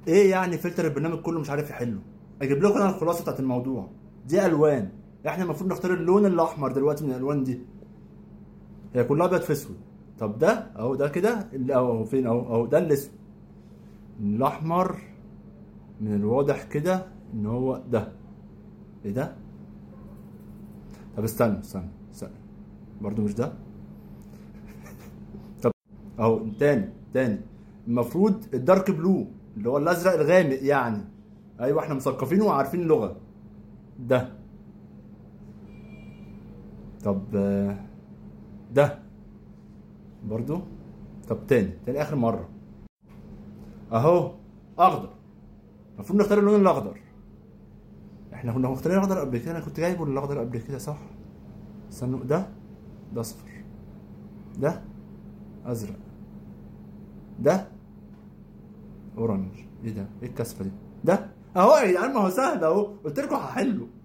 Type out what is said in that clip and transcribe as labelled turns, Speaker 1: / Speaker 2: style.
Speaker 1: ايه يعني فلتر البرنامج كله مش عارف يحله اجيب لكم انا الخلاصه بتاعت الموضوع دي الوان احنا المفروض نختار اللون الاحمر دلوقتي من الالوان دي هي كلها ابيض في اسود طب ده اهو ده كده اللي اهو فين اهو اهو ده الاسود الاحمر من الواضح كده ان هو ده ايه ده طب استنى استنى استنى برضو مش ده طب اهو تاني تاني المفروض الدارك بلو اللي هو الازرق الغامق يعني ايوه احنا مثقفين وعارفين اللغه ده طب آه، ده برضو طب تاني تاني اخر مره اهو اخضر المفروض نختار اللون الاخضر احنا كنا مختارين الاخضر قبل كده انا كنت جايبه الاخضر قبل كده صح استنوا ده ده اصفر ده ازرق ده اورنج ايه ده ايه الكثفه دي ده اهو يا جدعان ما هو سهل اهو قلت لكم هحله